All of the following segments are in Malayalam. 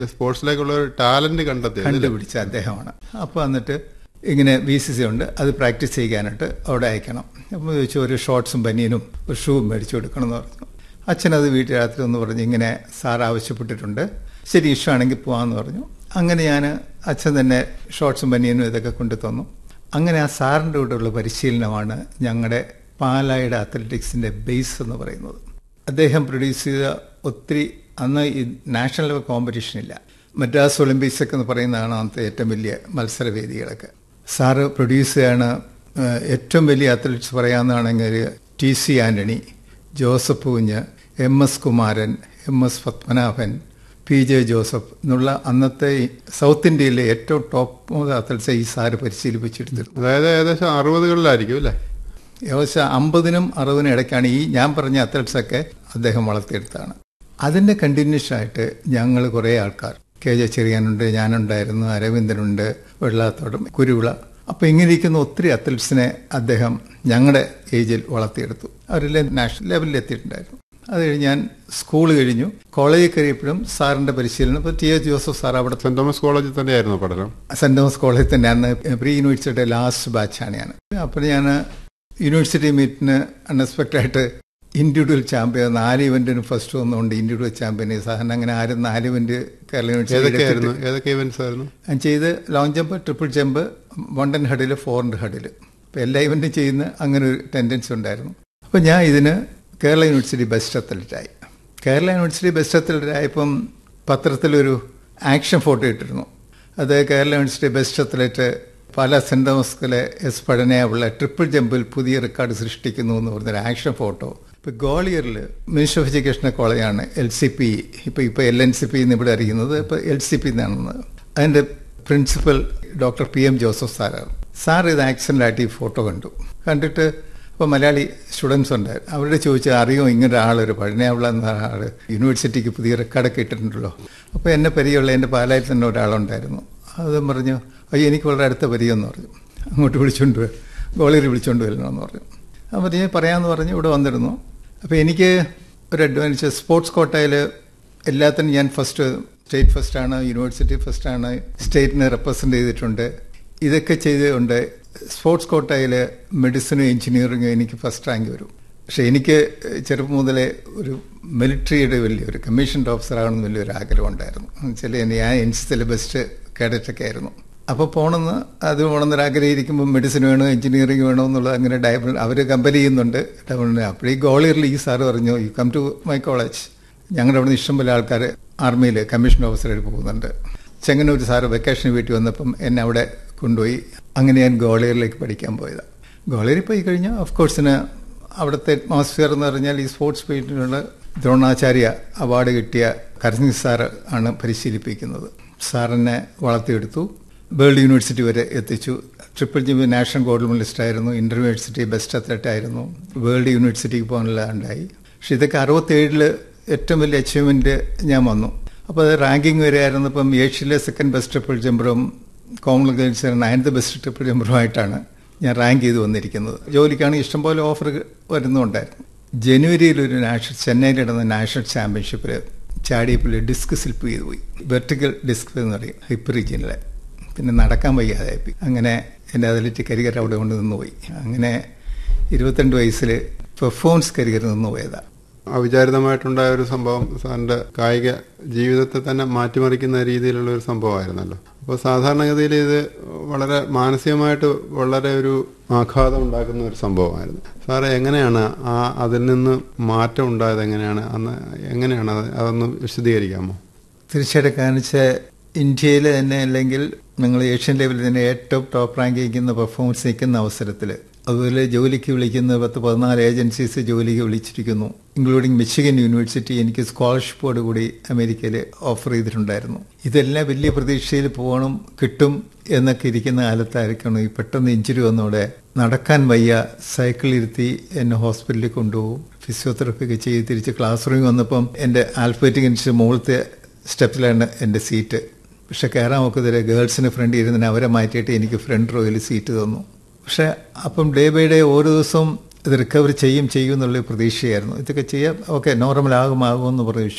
സ്പോർട്സിലേക്കുള്ള ഒരു ടാലന്റ് കണ്ടെത്തി കണ്ടുപിടിച്ച അദ്ദേഹമാണ് അപ്പോൾ എന്നിട്ട് ഇങ്ങനെ വി സി സി ഉണ്ട് അത് പ്രാക്ടീസ് ചെയ്യാനായിട്ട് അവിടെ അയക്കണം അപ്പോൾ ചോദിച്ചു ഒരു ഷോർട്സും ബനിയനും ഒരു ഷൂവും മേടിച്ചു കൊടുക്കണം എന്ന് പറഞ്ഞു അച്ഛനത് വീട്ടിൽ രാത്രി ഒന്ന് പറഞ്ഞ് ഇങ്ങനെ സാർ ആവശ്യപ്പെട്ടിട്ടുണ്ട് ശരി ഇഷ്ടമാണെങ്കിൽ പോകാമെന്ന് പറഞ്ഞു അങ്ങനെ ഞാൻ അച്ഛൻ തന്നെ ഷോർട്സും ബനിയനും ഇതൊക്കെ കൊണ്ടു തന്നു അങ്ങനെ ആ സാറിൻ്റെ കൂടെയുള്ള പരിശീലനമാണ് ഞങ്ങളുടെ പാലായുടെ അത്ലറ്റിക്സിൻ്റെ ബേസ് എന്ന് പറയുന്നത് അദ്ദേഹം പ്രൊഡ്യൂസ് ചെയ്ത ഒത്തിരി അന്ന് ഈ നാഷണൽ ലെവൽ കോമ്പറ്റീഷൻ ഇല്ല മദ്രാസ് ഒളിമ്പിക്സ് ഒക്കെ എന്ന് പറയുന്നതാണ് അന്നത്തെ ഏറ്റവും വലിയ മത്സരവേദികളൊക്കെ സാറ് പ്രൊഡ്യൂസ് ചെയ്യാണ് ഏഹ്, ഏറ്റവും വലിയ അത്ലറ്റ്സ് പറയാവുന്നതാണെങ്കിൽ T C Antony Joseph Kunju M S Kumaran M S Padmanabhan P J Joseph എന്നുള്ള അന്നത്തെ ഈ സൗത്ത് ഇന്ത്യയിലെ ഏറ്റവും ടോപ്പ് അത്ലറ്റ്സ് ഈ സാറ് പരിശീലിപ്പിച്ചെടുത്തിരുന്നു അതായത് ഏകദേശം അറുപതുകളിലായിരിക്കും അല്ലേ ഏകദേശം അമ്പതിനും അറുപതിനും ഇടയ്ക്കാണ് ഈ ഞാൻ പറഞ്ഞ അത്ലറ്റ്സ് ഒക്കെ അദ്ദേഹം വളർത്തിയെടുത്താണ് അതിന്റെ കണ്ടിന്യൂഷൻ ആയിട്ട് ഞങ്ങൾ കുറേ ആൾക്കാർ കെ ജെ ചെറിയാനുണ്ട് ഞാനുണ്ടായിരുന്നു അരവിന്ദനുണ്ട് വെള്ളാത്തോടും കുരുവിള അപ്പൊ ഇങ്ങനെ ഇരിക്കുന്ന ഒത്തിരി അത്ലറ്റ്സിനെ അദ്ദേഹം ഞങ്ങളുടെ ഏജിൽ വളർത്തിയെടുത്തു അവരെല്ലാം നാഷണൽ ലെവലിൽ എത്തിയിട്ടുണ്ടായിരുന്നു അത് കഴിഞ്ഞ് ഞാൻ സ്കൂൾ കഴിഞ്ഞു കോളേജിൽ കയറിയപ്പോഴും സാറിന്റെ പരിശീലനം ഇപ്പൊ ടി എസ് ജോസഫ് സാർ അവിടെ സെന്റ് തോമസ് കോളേജിൽ തന്നെയായിരുന്നു പഠനം സെന്റ് തോമസ് കോളേജിൽ തന്നെ അന്ന് പ്രീ യൂണിവേഴ്സിറ്റിയുടെ ലാസ്റ്റ് ബാച്ചാണ് ഞാൻ അപ്പോൾ ഞാൻ യൂണിവേഴ്സിറ്റി മീറ്റിന് അൺഎക്സ്പെക്റ്റഡ് ആയിട്ട് ഇൻഡിവിജ്വൽ ചാമ്പ്യൻ നാല് ഇവന്റിന് ഫസ്റ്റ് വന്നുകൊണ്ട് ഇൻഡിവിജ്വൽ ചാമ്പ്യൻ സാധാരണ അങ്ങനെ ആരും നാല് ഇവന്റ് കേരള ഏതൊക്കെയായിരുന്നു യൂണിവേഴ്സിറ്റി ഏതൊക്കെ ഇവന്റ്സ് ആയിരുന്നു ഞാൻ ചെയ്ത് long jump triple jump one ten hurdle four hundred hurdle അപ്പോൾ എല്ലാ ഇവന്റും ചെയ്യുന്ന അങ്ങനെ ഒരു ടെൻഡൻസി ഉണ്ടായിരുന്നു അപ്പോൾ ഞാൻ ഇതിന് കേരള യൂണിവേഴ്സിറ്റി ബെസ്റ്റ് അത്ലറ്റായി കേരള യൂണിവേഴ്സിറ്റി ബെസ്റ്റ് അത്ലറ്റ് ആയപ്പം പത്രത്തിലൊരു ആക്ഷൻ ഫോട്ടോ ഇട്ടിരുന്നു അത് കേരള യൂണിവേഴ്സിറ്റി ബെസ്റ്റ് അത്ലറ്റ് പല സെന്റ് തോമസിലെ എസ് പഠനയുള്ള ട്രിപ്പിൾ ജമ്പിൽ പുതിയ റെക്കോർഡ് സൃഷ്ടിക്കുന്നു എന്ന് പറഞ്ഞൊരു ആക്ഷൻ ഫോട്ടോ ഇപ്പൊ ഗോളിയറിൽ മിനിസ്റ്റർ ഓഫ് എഡ്യൂക്കേഷൻ കോളേജാണ് എൽ സി പി ഇപ്പൊ ഇപ്പൊ എൽ എൻ സി പി എന്ന് ഇവിടെ അറിയുന്നത് ഇപ്പൊ എൽ സി പി എന്നാണ് അതിന്റെ principal doctor P M Joseph സാറാണ് സാർ ഇത് ആക്സിഡൻ്റായിട്ട് ഈ ഫോട്ടോ കണ്ടു കണ്ടിട്ട് ഇപ്പോൾ മലയാളി സ്റ്റുഡൻസ് ഉണ്ട് അവരോട് ചോദിച്ചാൽ അറിയോ ഇങ്ങനെ ആളൊരു പഴനിയാവിള എന്ന ആൾ യൂണിവേഴ്സിറ്റിക്ക് പുതിയ റെക്കോർഡൊക്കെ ഇട്ടിട്ടുണ്ടല്ലോ അപ്പോൾ എന്നെ പരിചയമുള്ള എൻ്റെ പാലായിൽ തന്നെ ഒരാളുണ്ടായിരുന്നു അതും പറഞ്ഞു അയ്യോ എനിക്ക് വളരെ അടുത്ത പരിചയമെന്ന് പറഞ്ഞു അങ്ങോട്ട് വിളിച്ചുകൊണ്ട് വരും ഗോളിയർ വിളിച്ചുകൊണ്ട് വരണമെന്ന് പറഞ്ഞു അപ്പോൾ ഞാൻ പറയാമെന്ന് പറഞ്ഞ് ഇവിടെ വന്നിരുന്നു അപ്പോൾ എനിക്ക് ഒരു അഡ്വാൻറ്റേജ് സ്പോർട്സ് കോട്ടയിൽ എല്ലാത്തിനും ഞാൻ ഫസ്റ്റ് സ്റ്റേറ്റ് ഫസ്റ്റാണ് യൂണിവേഴ്സിറ്റി ഫസ്റ്റാണ് സ്റ്റേറ്റിനെ റെപ്രസെൻ്റ് ചെയ്തിട്ടുണ്ട് ഇതൊക്കെ ചെയ്തുകൊണ്ട് സ്പോർട്സ് കോട്ടയിൽ മെഡിസിനും എഞ്ചിനീയറിങ്ങും എനിക്ക് ഫസ്റ്റ് റാങ്ക് വരും പക്ഷെ എനിക്ക് ചെറുപ്പം മുതലേ ഒരു മിലിറ്ററിയുടെ വലിയൊരു കമ്മീഷൻഡ് ഓഫീസർ ആകണമെന്ന് വലിയൊരു ആഗ്രഹം ഉണ്ടായിരുന്നു എന്നുവെച്ചാൽ ഞാൻ എൻ സി സിയിലെ ബെസ്റ്റ് കേഡറ്റൊക്കെ ആയിരുന്നു അപ്പോൾ പോകണമെന്ന് അത് പോകണമെന്നൊരു ആഗ്രഹിക്കുമ്പോൾ മെഡിസിൻ വേണോ എഞ്ചിനീയറിംഗ് വേണോ എന്നുള്ളത് അങ്ങനെ ഡയബിൾ അവർ കമ്പനി ചെയ്യുന്നുണ്ട് ഡയബിളിന് അപ്പോൾ ഈ ഗോളിയറിൽ ഈ സാറ് പറഞ്ഞു you come to my college ഞങ്ങളുടെ അവിടെ നിന്ന് ഇഷ്ടംപോലെ ആൾക്കാർ ആർമിയിൽ കമ്മീഷൻ ഓഫീസറായിട്ട് പോകുന്നുണ്ട് ചെങ്ങന്നൂർ സാറ് വെക്കേഷന് വീട്ടിൽ വന്നപ്പം എന്നെ അവിടെ കൊണ്ടുപോയി അങ്ങനെ ഞാൻ ഗോളിയറിലേക്ക് പഠിക്കാൻ പോയതാണ് ഗോളിയറിൽ പോയി കഴിഞ്ഞാൽ ഓഫ് കോഴ്സിന് അവിടുത്തെ അറ്റ്മോസ്ഫിയർ എന്ന് പറഞ്ഞാൽ ഈ സ്പോർട്സ് ഫീൽഡിനുള്ള ദ്രോണാചാര്യ അവാർഡ് കിട്ടിയ കരസിംഗ് സാറ് ആണ് പരിശീലിപ്പിക്കുന്നത് സാറിനെ വളർത്തിയെടുത്തു വേൾഡ് യൂണിവേഴ്സിറ്റി വരെ എത്തിച്ചു triple jump national gold medallist ആയിരുന്നു ഇന്റർ യൂണിവേഴ്സിറ്റി ബെസ്റ്റ് അത്ലറ്റ് ആയിരുന്നു വേൾഡ് യൂണിവേഴ്സിറ്റിക്ക് പോകാനുള്ള ഉണ്ടായി പക്ഷെ ഇതൊക്കെ അറുപത്തേഴില് ഏറ്റവും വലിയ അച്ചീവ്മെന്റ് ഞാൻ വന്നു അപ്പോൾ അത് റാങ്കിങ് വരെ ആയിരുന്നപ്പം ഏഷ്യയിലെ സെക്കൻഡ് ബെസ്റ്റ് ട്രിപ്പിൾ ജമ്പറും കോമൺവെൽത്ത് നയൻത് ബെസ്റ്റ് ട്രിപ്പിൾ ജമ്പറുമായിട്ടാണ് ഞാൻ റാങ്ക് ചെയ്ത് വന്നിരിക്കുന്നത് ജോലിക്കാണ് ഇഷ്ടംപോലെ ഓഫർ വരുന്നുണ്ടായിരുന്നു ജനുവരിയിൽ ഒരു നാഷണൽ ചെന്നൈയിൽ നടന്ന നാഷണൽ ചാമ്പ്യൻഷിപ്പിൽ ചാടിയപ്പിൽ ഡിസ്ക് സ്ലിപ്പ് ചെയ്തു പോയി വെർട്ടിക്കൽ ഡിസ്ക് എന്ന് പറയും ഹിപ്പ് റീജിയനിലെ പിന്നെ നടക്കാൻ വയ്യാതായി അങ്ങനെ എൻ്റെ അത്ലറ്റിക് കരിയർ അവിടെ കൊണ്ട് നിന്ന് പോയി അങ്ങനെ ഇരുപത്തിരണ്ട് വയസ്സിൽ പെർഫോമൻസ് കരിയർ നിന്ന് പോയതാണ് അവിചാരിതമായിട്ടുണ്ടായ ഒരു സംഭവം സാറിന്റെ കായിക ജീവിതത്തെ തന്നെ മാറ്റിമറിക്കുന്ന രീതിയിലുള്ള ഒരു സംഭവമായിരുന്നല്ലോ അപ്പോൾ സാധാരണഗതിയിൽ ഇത് വളരെ മാനസികമായിട്ട് വളരെ ഒരു ആഘാതം ഉണ്ടാക്കുന്ന ഒരു സംഭവമായിരുന്നു സാറ് എങ്ങനെയാണ് ആ അതിൽ നിന്ന് മാറ്റം ഉണ്ടായത് എങ്ങനെയാണ് അന്ന് എങ്ങനെയാണ് അത് അതൊന്ന് വിശദീകരിക്കാമോ തീർച്ചയായിട്ടും കാരണം വെച്ചാൽ ഇന്ത്യയിൽ തന്നെ അല്ലെങ്കിൽ നിങ്ങൾ ഏഷ്യൻ ലെവലിൽ തന്നെ ഏറ്റവും ടോപ്പ് റാങ്ക് നിൽക്കുന്ന പെർഫോമൻസ് നിൽക്കുന്ന അവസരത്തിൽ അതുപോലെ ജോലിക്ക് വിളിക്കുന്ന പത്ത് പതിനാല് ഏജൻസീസ് ജോലിക്ക് വിളിച്ചിരിക്കുന്നു ഇൻക്ലൂഡിങ് മിച്ചിഗൻ യൂണിവേഴ്സിറ്റി എനിക്ക് സ്കോളർഷിപ്പോട് കൂടി അമേരിക്കയിൽ ഓഫർ ചെയ്തിട്ടുണ്ടായിരുന്നു ഇതെല്ലാം വലിയ പ്രതീക്ഷയിൽ പോകണം കിട്ടും എന്നൊക്കെ ഇരിക്കുന്ന കാലത്തായിരിക്കണം ഈ പെട്ടെന്ന് ഇഞ്ചുറി വന്നോടെ നടക്കാൻ വയ്യ സൈക്കിൾ ഇരുത്തി എന്നെ ഹോസ്പിറ്റലിൽ കൊണ്ടുപോകും ഫിസിയോതെറപ്പി ഒക്കെ ചെയ്ത് തിരിച്ച് ക്ലാസ് റൂമിൽ വന്നപ്പം എൻ്റെ ആൽഫബറ്റിക് അനുസരിച്ച് മുകളിലത്തെ സ്റ്റെപ്പിലാണ് എൻ്റെ സീറ്റ് പക്ഷെ കയറാൻ ഒക്കത്തില്ല ഗേൾസിന് ഫ്രണ്ട് ഇരുന്നതിന് അവരെ മാറ്റിയിട്ട് എനിക്ക് ഫ്രണ്ട് റോയിൽ സീറ്റ് തന്നു പക്ഷെ അപ്പം ഡേ ബൈ ഡേ ഓരോ ദിവസവും ഇത് റിക്കവർ ചെയ്യും ചെയ്യും എന്നുള്ള പ്രതീക്ഷയായിരുന്നു ഇതൊക്കെ ചെയ്യാം ഓക്കെ നോർമൽ ആകും ആകും എന്ന് പ്രതീക്ഷിച്ചു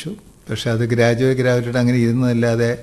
പക്ഷെ അത് ഗ്രാജുവേറ്റ് ഗ്രാജുവേറ്റ് അങ്ങനെ ഇരുന്നതല്ലാതെ